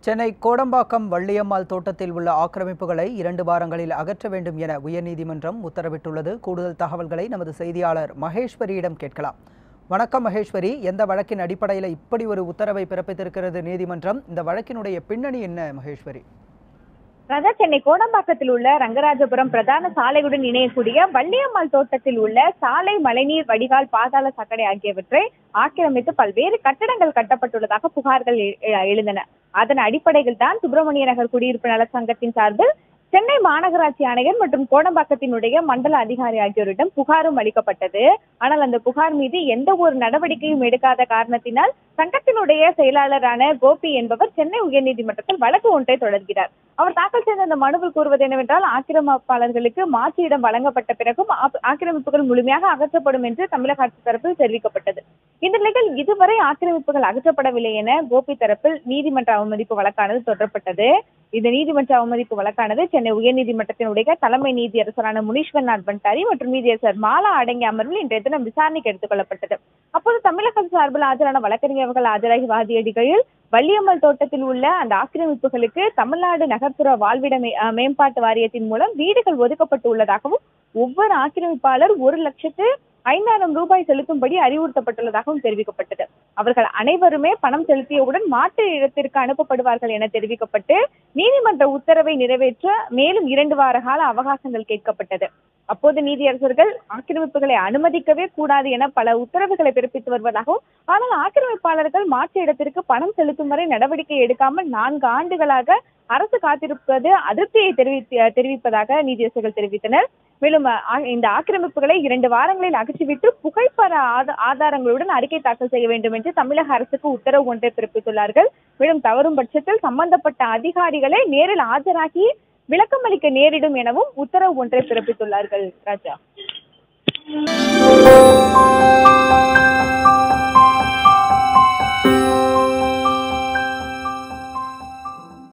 சென்னை கோடம்பாக்கம் வள்ளியம்மாள் தோட்டத்தில் உள்ள ஆக்கிரமிப்புகளை இரண்டு வாரங்களில் அகற்ற வேண்டும் என உயர்நீதிமன்றம் உத்தரவிட்டுள்ளது கூடுதல் தகவல்களை நமது செய்தியாளர் மகேஸ்வரியிடம் கேட்கலாம் வணக்கம் மகேஸ்வரி எந்த வழக்கின் அடிப்படையில் இப்படி ஒரு உத்தரவை பிறப்பித்திருக்கிறது நீதிமன்றம் இந்த வழக்கினுடைய பின்னணி என்ன மகேஸ்வரி ராஜா சென்னை கோடம்பாக்கத்தில் உள்ள ரங்கராஜபுரம் பிரதான சாலையுடன் இணையக்கூடிய வள்ளியம்மாள் தோட்டத்தில் உள்ள சாலை மழைநீர் வடிகால் பாதாள சாக்கடை ஆகியவற்றை ஆக்கிரமித்து பல்வேறு கட்டடங்கள் கட்டப்பட்டுள்ளதாக புகார்கள் எ- எ- எழுந்தன அதன் அடிப்படையில் தான் சுப்பிரமணிய நகர் குடியிருப்பு நல சங்கத்தின் சார்பில் சென்னை மாநகராட்சி ஆணையர் மற்றும் கோடம்பாக்கத்தினுடைய மண்டல அதிகாரி ஆகியோரிடம் புகாரும் அளிக்கப்பட்டது ஆனால் அந்த புகார் மீது எந்த ஒரு நடவடிக்கையும் எடுக்காத காரணத்தினால் சங்கத்தினுடைய செயலாளரான கோபி என்பவர் சென்னை உயர்நீதிமன்றத்தில் வழக்கு ஒன்றை தொடர்கிறார் அவர் தாக்கல் செய்த அந்த மனுவில் கூறுவது என்னவென்றால் ஆக்கிரமிப்பாளர்களுக்கு மாற்று இடம் வழங்கப்பட்ட பிறகும் ஆப்- ஆக்கிரமிப்புகள் முழுமையாக அகற்றப்படும் என்று தமிழக அரசு தரப்பில் தெரிவிக்கப்பட்டது இந்த நிலையில் இதுவரை ஆக்கிரமிப்புகள் அகற்றப்படவில்லை என கோபி தரப்பில் நீதிமன்ற அவமதிப்பு வழக்கானது தொடரப்பட்டது இந்த நீதிமன்ற அவமதிப்பு வழக்கானது சென்னை உயர்நீதிமன்றத்தினுடைய தலைமை நீதியரசரான முனீஸ்வர்நாத் பண்டாரி மற்றும் நீதியரசர் மாலா அடங்கிய அமர்வில் இன்றைய தினம் விசாரணைக்கு எடுத்துக் கொள்ளப்பட்டது அப்போது தமிழக அரசு சார்பில் ஆஜரான வழக்கறிஞர்கள் ஆஜராகி வாதியடிக்கையில் வள்ளியம்மாள் தோட்டத்தில் உள்ள அந்த ஆக்கிரமிப்புகளுக்கு தமிழ்நாடு நகர்ப்புற வாழ்விட மே- அஹ் மேம்பாட்டு வாரியத்தின் மூலம் வீடுகள் ஒதுக்கப்பட்டு உள்ளதாகவும் ஒவ்வொரு ஆக்கிரமிப்பாளர் ஒரு லட்சத்து ஐந்தாயிரம் ரூபாய் செலுத்தும்படி அறிவுறுத்தப்பட்டுள்ளதாகவும் தெரிவிக்கப்பட்டது அவர்கள் அனைவருமே பணம் செலுத்தியவுடன் மாற்று இடத்திற்கு அனுப்பப்படுவார்கள் என தெரிவிக்கப்பட்டு நீதிமன்ற உத்தரவை நிறைவேற்ற மேலும் இரண்டு வார கால அவகாசங்கள் கேட்கப்பட்டது அப்போது நீதியரசர்கள் ஆக்கிரமிப்புகளை அனுமதிக்கவே கூடாது என பல உத்தரவுகளை பிறப்பித்து வருவதாகவும் ஆனால் ஆக்கிரமிப்பாளர்கள் மாற்று இடத்திற்கு பணம் செலுத்தும் வரை நடவடிக்கை எடுக்காமல் நான்கு ஆண்டுகளாக அரசு காத்திருப்பது அதிருப்தியை தெரிவித்து தெரிவிப்பதாக நீதியரசர்கள் தெரிவித்தனர் மேலும் ஆ- இந்த ஆக்கிரமிப்புகளை இரண்டு வாரங்களில் அகற்றிவிட்டு புகைப்பட ஆத- ஆதாரங்களுடன் அறிக்கை தாக்கல் செய்ய வேண்டும் என்று தமிழக அரசுக்கு உத்தரவு ஒன்றை பிறப்பித்துள்ளார்கள் மேலும் தவறும் பட்சத்தில் சம்பந்தப்பட்ட அதிகாரிகளை நேரில் ஆஜராகி விளக்கமளிக்க நேரிடும் எனவும் உத்தரவு ஒன்றை பிறப்பித்துள்ளார்கள் ராஜா